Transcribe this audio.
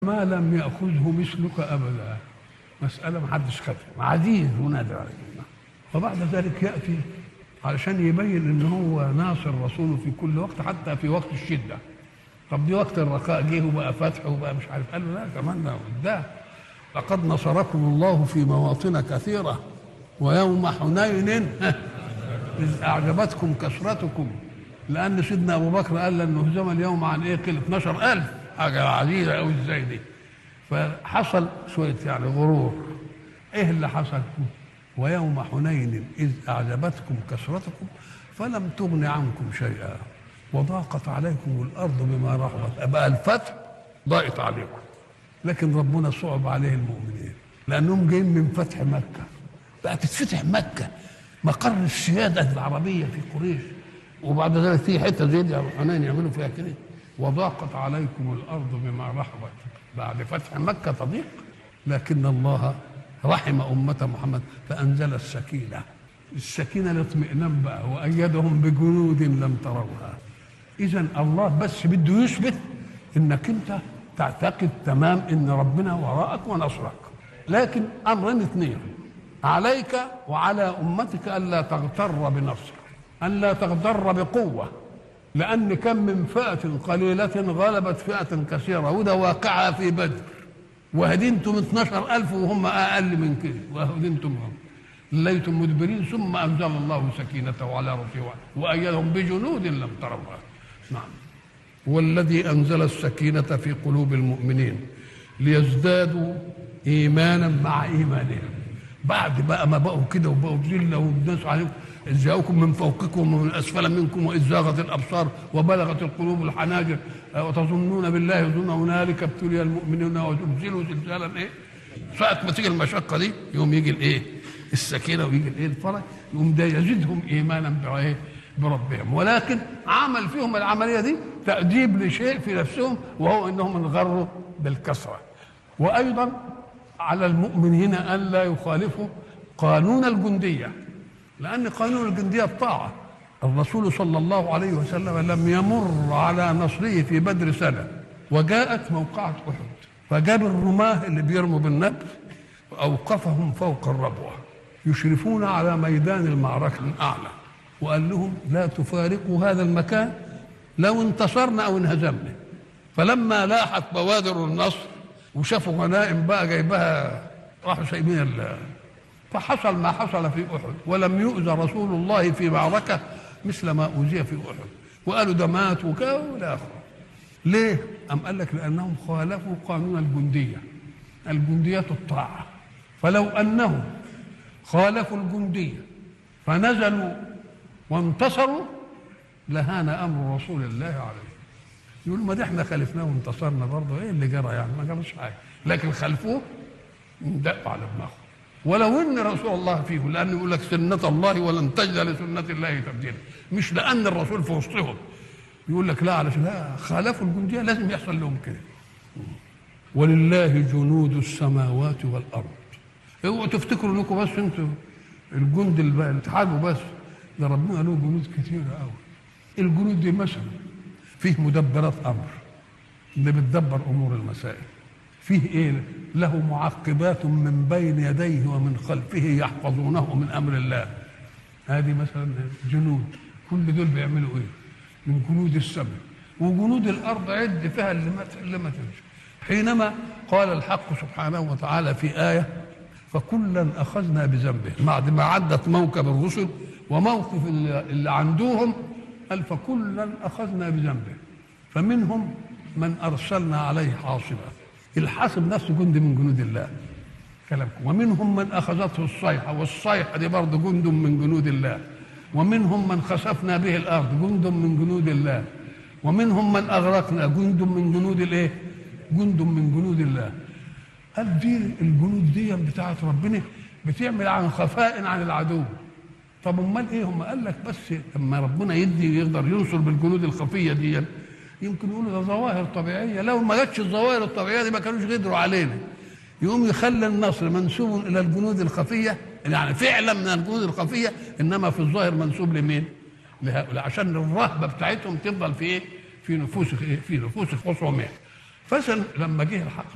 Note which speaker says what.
Speaker 1: ما لم يأخذه مثلك أبدا مسألة ما حدش خدها عزيز ونادر عليه وبعد ذلك يأتي علشان يبين ان هو ناصر رسوله في كل وقت حتى في وقت الشده طب دي وقت الرخاء جه وبقى فتح وبقى مش عارف قال له لا كمان ده قدام لقد نصركم الله في مواطن كثيره ويوم حنين اذ اعجبتكم كثرتكم لان سيدنا ابو بكر قال لن نهزم اليوم عن ايه قل 12000 حاجه عزيزه قوي ازاي دي فحصل شويه يعني غرور ايه اللي حصل ويوم حنين إذ أعجبتكم كثرتكم فلم تغن عنكم شيئا وضاقت عليكم الأرض بما رحبت بقى الفتح ضاقت عليكم لكن ربنا صعب عليه المؤمنين لأنهم جايين من فتح مكة بقى تتفتح مكة مقر السيادة العربية في قريش وبعد ذلك في حتة زي دي حنين يعملوا فيها كده وضاقت عليكم الأرض بما رحبت بعد فتح مكة تضيق لكن الله رحم أمة محمد فأنزل السكينة السكينة الاطمئنان بقى وأيدهم بجنود لم تروها إذا الله بس بده يثبت إنك أنت تعتقد تمام إن ربنا وراءك ونصرك لكن أمرين اثنين عليك وعلى أمتك ألا تغتر بنفسك ألا تغتر بقوة لأن كم من فئة قليلة غلبت فئة كثيرة وده واقعها في بدر وهدنتم 12000 وهم اقل من كده وهدنتم هم ليتم مدبرين ثم انزل الله سكينته على رسوله وايدهم بجنود لم تروها نعم والذي انزل السكينه في قلوب المؤمنين ليزدادوا ايمانا مع ايمانهم بعد بقى ما بقوا كده وبقوا ذله والناس عليكم إذ جاءوكم من فوقكم ومن أسفل منكم وإذ زاغت الأبصار وبلغت القلوب الحناجر وتظنون بالله ظن هنالك ابتلي المؤمنون وزلزلوا زلزالا إيه؟ ساعة ما تيجي المشقة دي يوم يجي الإيه؟ السكينة ويجي الإيه؟ الفرج يقوم ده يزيدهم إيمانا بإيه؟ بربهم ولكن عمل فيهم العملية دي تأديب لشيء في نفسهم وهو أنهم انغروا بالكسرة وأيضا على المؤمنين ألا يخالفوا قانون الجنديه لأن قانون الجندية الطاعة الرسول صلى الله عليه وسلم لم يمر على نصره في بدر سنة وجاءت موقعة أحد فجاب الرماة اللي بيرموا بالنبل وأوقفهم فوق الربوة يشرفون على ميدان المعركة من أعلى وقال لهم لا تفارقوا هذا المكان لو انتصرنا أو انهزمنا فلما لاحت بوادر النصر وشافوا غنائم بقى جايبها راحوا سايبين فحصل ما حصل في احد ولم يؤذى رسول الله في معركه مثل ما اوذي في احد وقالوا ده مات وكذا والى اخره ليه؟ أم قال لك لأنهم خالفوا قانون الجندية الجندية الطاعة فلو أنهم خالفوا الجندية فنزلوا وانتصروا لهان أمر رسول الله عليه يقول ما دي احنا خالفناه وانتصرنا برضه ايه اللي جرى يعني ما جراش حاجه لكن خلفوه دقوا على دماغهم ولو ان رسول الله فيهم لانه يقول لك سنه الله ولن تجد لسنه الله تبديلا مش لان الرسول في وسطهم يقول لك لا علشان لا خالفوا الجنديه لازم يحصل لهم كده ولله جنود السماوات والارض اوعوا تفتكروا انكم بس انتوا الجند اللي تحاربوا بس ده ربنا له جنود كثيره قوي الجنود دي مثلا فيه مدبرات امر اللي بتدبر امور المسائل فيه ايه له معقبات من بين يديه ومن خلفه يحفظونه من امر الله هذه مثلا جنود كل دول بيعملوا ايه من جنود السماء وجنود الارض عد فيها اللي ما اللي ما تمشي حينما قال الحق سبحانه وتعالى في ايه فكلا اخذنا بذنبه بعد ما عدت موكب الرسل وموقف اللي, اللي عندهم قال فكلا اخذنا بذنبه فمنهم من ارسلنا عليه حاصبا الحاسب نفسه جند من جنود الله كلامكم ومنهم من اخذته الصيحه والصيحه دي برضه جند من جنود الله ومنهم من خسفنا به الارض جند من جنود الله ومنهم من اغرقنا جند من جنود الايه جند من جنود الله قال دي الجنود دي بتاعت ربنا بتعمل عن خفاء عن العدو طب امال ايه هم قال لك بس لما ربنا يدي يقدر ينصر بالجنود الخفيه دي يمكن يقولوا ده ظواهر طبيعيه لو ما جاتش الظواهر الطبيعيه دي ما كانوش قدروا علينا يقوم يخلي النصر منسوب الى الجنود الخفيه يعني فعلا من الجنود الخفيه انما في الظاهر منسوب لمين؟ لهؤلاء عشان الرهبه بتاعتهم تفضل في ايه؟ في نفوس في نفوس خصومهم فلما جه الحق